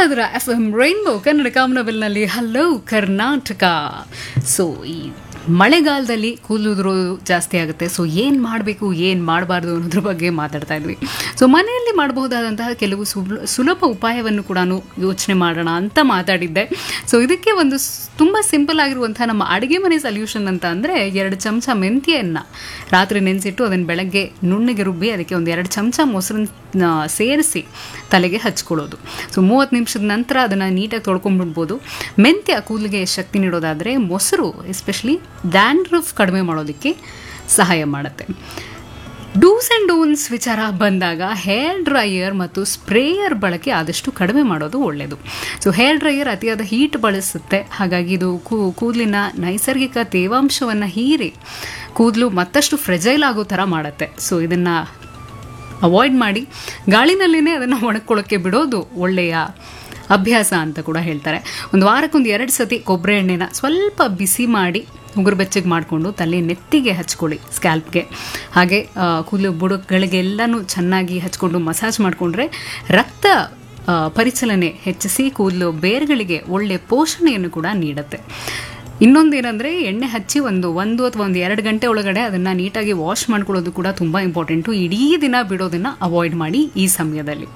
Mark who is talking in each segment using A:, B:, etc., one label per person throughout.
A: ಇದ್ರ F M rainbow Kannada ಕಾಮನವೆಲ್ನಲ್ಲಿ hello Karnataka so ಈ ಮಳೆಗಾಲದಲ್ಲಿ ಕೂದಲುದುರೋದು ಜಾಸ್ತಿ ಆಗುತ್ತೆ ಸೊ ಏನು ಮಾಡಬೇಕು ಏನು ಮಾಡಬಾರ್ದು ಅನ್ನೋದ್ರ ಬಗ್ಗೆ ಮಾತಾಡ್ತಾ ಇದ್ವಿ ಸೊ ಮನೆಯಲ್ಲಿ ಮಾಡಬಹುದಾದಂತಹ ಕೆಲವು ಸುಲ- ಸುಲಭ ಉಪಾಯವನ್ನು ಕೂಡ ಯೋಚನೆ ಮಾಡೋಣ ಅಂತ ಮಾತಾಡಿದ್ದೆ ಸೊ ಇದಕ್ಕೆ ಒಂದು ಸ್- ತುಂಬ ಸಿಂಪಲ್ ಆಗಿರುವಂತಹ ನಮ್ಮ ಅಡುಗೆ ಮನೆ ಸೊಲ್ಯೂಷನ್ ಅಂತ ಅಂದರೆ ಎರಡು ಚಮಚ ಮೆಂತ್ಯೆಯನ್ನು ರಾತ್ರಿ ನೆನೆಸಿಟ್ಟು ಅದನ್ನು ಬೆಳಗ್ಗೆ ನುಣ್ಣಗೆ ರುಬ್ಬಿ ಅದಕ್ಕೆ ಒಂದು ಎರಡು ಚಮಚ ಮೊಸರನ್ನ ಸೇರಿಸಿ ತಲೆಗೆ ಹಚ್ಕೊಳ್ಳೋದು ಸೊ ಮೂವತ್ತು ನಿಮಿಷದ ನಂತರ ಅದನ್ನು ನೀಟಾಗಿ ತೊಳ್ಕೊಂಡ್ಬಿಡ್ಬೋದು ಮೆಂತ್ಯ ಕೂದಲಿಗೆ ಶಕ್ತಿ ನೀಡೋದಾದರೆ ಮೊಸರು ಎಸ್ಪೆಷಲಿ ಡ್ಯಾಂಡ್ರಫ್ ಕಡಿಮೆ ಮಾಡೋದಕ್ಕೆ ಸಹಾಯ ಮಾಡುತ್ತೆ ಡೂಸ್ ಆ್ಯಂಡ್ ಡೋನ್ಸ್ ವಿಚಾರ ಬಂದಾಗ ಹೇರ್ ಡ್ರೈಯರ್ ಮತ್ತು ಸ್ಪ್ರೇಯರ್ ಬಳಕೆ ಆದಷ್ಟು ಕಡಿಮೆ ಮಾಡೋದು ಒಳ್ಳೆಯದು ಸೊ ಹೇರ್ ಡ್ರೈಯರ್ ಅತಿಯಾದ ಹೀಟ್ ಬಳಸುತ್ತೆ ಹಾಗಾಗಿ ಇದು ಕೂ ಕೂದಲಿನ ನೈಸರ್ಗಿಕ ತೇವಾಂಶವನ್ನು ಹೀರಿ ಕೂದಲು ಮತ್ತಷ್ಟು ಫ್ರೆಜೈಲ್ ಆಗೋ ಥರ ಮಾಡುತ್ತೆ ಸೊ ಇದನ್ನು ಅವಾಯ್ಡ್ ಮಾಡಿ ಗಾಳಿನಲ್ಲಿನೇ ಅದನ್ನು ಒಣಕೊಳ್ಳೋಕ್ಕೆ ಬಿಡೋದು ಒಳ್ಳೆಯ ಅಭ್ಯಾಸ ಅಂತ ಕೂಡ ಹೇಳ್ತಾರೆ ಒಂದು ವಾರಕ್ಕೊಂದು ಎರಡು ಸತಿ ಕೊಬ್ಬರಿ ಎಣ್ಣೆನ ಸ್ವಲ್ಪ ಬಿಸಿ ಮಾಡಿ ಉಗುರು ಬೆಚ್ಚಗೆ ಮಾಡಿಕೊಂಡು ತಲೆ ನೆತ್ತಿಗೆ ಹಚ್ಕೊಳ್ಳಿ ಸ್ಕ್ಯಾಲ್ಪ್ಗೆ ಹಾಗೆ ಆ, ಕೂದಲು ಬುಡಗಳಿಗೆಲ್ಲನೂ ಚೆನ್ನಾಗಿ ಹಚ್ಕೊಂಡು ಮಸಾಜ್ ಮಾಡಿಕೊಂಡ್ರೆ ರಕ್ತ ಆ, ಪರಿಚಲನೆ ಹೆಚ್ಚಿಸಿ ಕೂದಲು ಬೇರುಗಳಿಗೆ ಒಳ್ಳೆ ಪೋಷಣೆಯನ್ನು ಕೂಡ ನೀಡುತ್ತೆ ಇನ್ನೊಂದೇನೆಂದರೆ ಎಣ್ಣೆ ಹಚ್ಚಿ ಒಂದು ಒಂದು ಅಥವಾ ಒಂದು ಎರಡು ಗಂಟೆ ಒಳಗಡೆ ಅದನ್ನು ನೀಟಾಗಿ ವಾಶ್ ಮಾಡ್ಕೊಳ್ಳೋದು ಕೂಡ ತುಂಬ ಇಂಪಾರ್ಟೆಂಟು ಇಡೀ ದಿನ ಬಿಡೋದನ್ನು ಅವಾಯ್ಡ್ ಮಾಡಿ ಈ ಸಮಯದಲ್ಲಿ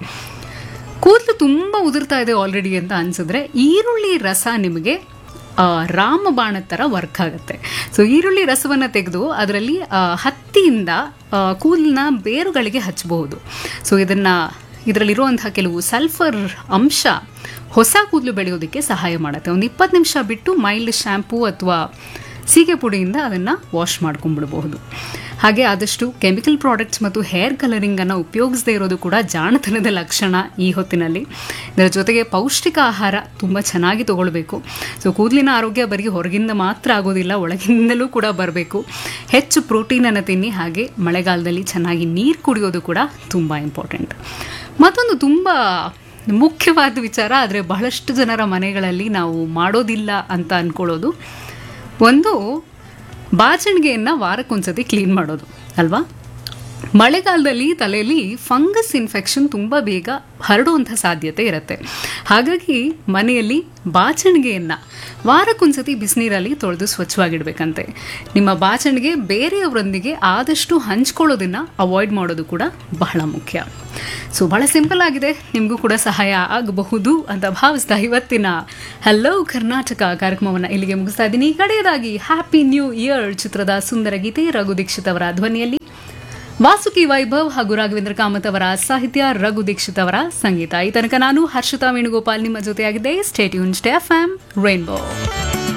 A: ಕೂದಲು ತುಂಬ ಉದುರ್ತಾ ಇದೆ ಆಲ್ರೆಡಿ ಅಂತ ಅನ್ಸಿದ್ರೆ ಈರುಳ್ಳಿ ರಸ ನಿಮಗೆ ಆ, ರಾಮಬಾಣದ ಥರ ವರ್ಕ್ ಆಗುತ್ತೆ ಸೊ ಈರುಳ್ಳಿ ರಸವನ್ನು ತೆಗೆದು ಅದರಲ್ಲಿ ಆ, ಹತ್ತಿಯಿಂದ ಆ, ಕೂದಲಿನ ಬೇರುಗಳಿಗೆ ಹಚ್ಚಬಹುದು ಸೊ ಇದನ್ನು ಇದರಲ್ಲಿರುವಂತಹ ಕೆಲವು ಸಲ್ಫರ್ ಅಂಶ ಹೊಸ ಕೂದಲು ಬೆಳೆಯೋದಕ್ಕೆ ಸಹಾಯ ಮಾಡುತ್ತೆ ಒಂದು ಇಪ್ಪತ್ತು ನಿಮಿಷ ಬಿಟ್ಟು ಮೈಲ್ಡ್ ಶ್ಯಾಂಪೂ ಅಥವಾ ಸೀಗೆ ಪುಡಿಯಿಂದ ಅದನ್ನು ವಾಶ್ ಮಾಡ್ಕೊಂಡ್ಬಿಡ್ಬಹುದು ಹಾಗೆ ಆದಷ್ಟು ಕೆಮಿಕಲ್ ಪ್ರಾಡಕ್ಟ್ಸ್ ಮತ್ತು ಹೇರ್ ಕಲರಿಂಗನ್ನು ಉಪಯೋಗಿಸದೇ ಇರೋದು ಕೂಡ ಜಾಣತನದ ಲಕ್ಷಣ ಈ ಹೊತ್ತಿನಲ್ಲಿ ಇದರ ಜೊತೆಗೆ ಪೌಷ್ಟಿಕ ಆಹಾರ ತುಂಬ ಚೆನ್ನಾಗಿ ತಗೊಳ್ಬೇಕು ಸೊ ಕೂದಲಿನ ಆರೋಗ್ಯ ಬರೀ ಹೊರಗಿಂದ ಮಾತ್ರ ಆಗೋದಿಲ್ಲ ಒಳಗಿಂದಲೂ ಕೂಡ ಬರಬೇಕು ಹೆಚ್ಚು ಪ್ರೋಟೀನನ್ನು ತಿನ್ನಿ ಹಾಗೆ ಮಳೆಗಾಲದಲ್ಲಿ ಚೆನ್ನಾಗಿ ನೀರು ಕುಡಿಯೋದು ಕೂಡ ತುಂಬ ಇಂಪಾರ್ಟೆಂಟ್ ಮತ್ತೊಂದು ತುಂಬ ಮುಖ್ಯವಾದ ವಿಚಾರ ಆದರೆ ಬಹಳಷ್ಟು ಜನರ ಮನೆಗಳಲ್ಲಿ ನಾವು ಮಾಡೋದಿಲ್ಲ ಅಂತ ಅಂದ್ಕೊಳ್ಳೋದು ಒಂದು ಬಾಚಣಿಗೆಯನ್ನು ವಾರಕ್ಕೊಂದ್ಸತಿ ಕ್ಲೀನ್ ಮಾಡೋದು ಅಲ್ವಾ ಮಳೆಗಾಲದಲ್ಲಿ ತಲೆಯಲ್ಲಿ ಫಂಗಸ್ ಇನ್ಫೆಕ್ಷನ್ ತುಂಬ ಬೇಗ ಹರಡುವಂಥ ಸಾಧ್ಯತೆ ಇರುತ್ತೆ ಹಾಗಾಗಿ ಮನೆಯಲ್ಲಿ ಬಾಚಣಿಗೆಯನ್ನು ವಾರಕ್ಕೊಂದ್ಸತಿ ಬಿಸಿನೀರಲ್ಲಿ ತೊಳೆದು ಸ್ವಚ್ಛವಾಗಿಡಬೇಕಂತೆ ನಿಮ್ಮ ಬಾಚಣಿಗೆ ಬೇರೆಯವರೊಂದಿಗೆ ಆದಷ್ಟು ಹಂಚ್ಕೊಳ್ಳೋದನ್ನು ಅವಾಯ್ಡ್ ಮಾಡೋದು ಕೂಡ ಬಹಳ ಮುಖ್ಯ ಸೊ ಬಹಳ ಸಿಂಪಲ್ ಆಗಿದೆ ನಿಮಗೂ ಕೂಡ ಸಹಾಯ ಆಗಬಹುದು ಅಂತ ಭಾವಿಸ್ತಾ ಇವತ್ತಿನ ಹಲೋ ಕರ್ನಾಟಕ ಕಾರ್ಯಕ್ರಮವನ್ನು ಇಲ್ಲಿಗೆ ಮುಗಿಸ್ತಾ ಇದ್ದೀನಿ ಕಡೆಯದಾಗಿ ಹ್ಯಾಪಿ ನ್ಯೂ ಇಯರ್ ಚಿತ್ರದ ಸುಂದರ ಗೀತೆ ರಘು ದೀಕ್ಷಿತ್ ಅವರ ಧ್ವನಿಯಲ್ಲಿ ವಾಸುಕಿ ವೈಭವ್ ಹಾಗೂ ರಾಘವೇಂದ್ರ ಕಾಮತ್ ಅವರ ಸಾಹಿತ್ಯ ರಘು ದೀಕ್ಷಿತ್ ಅವರ ಸಂಗೀತ ಈ ತನಕ ನಾನು ಹರ್ಷಿತಾ ವೇಣುಗೋಪಾಲ್ ನಿಮ್ಮ ಜೊತೆಯಾಗಿದ್ದೆ ಸ್ಟೇಟ್ಯೂನ್ ಸ್ಟೆ ಎಫ್ ಎಂ ರೈನ್ಬೋ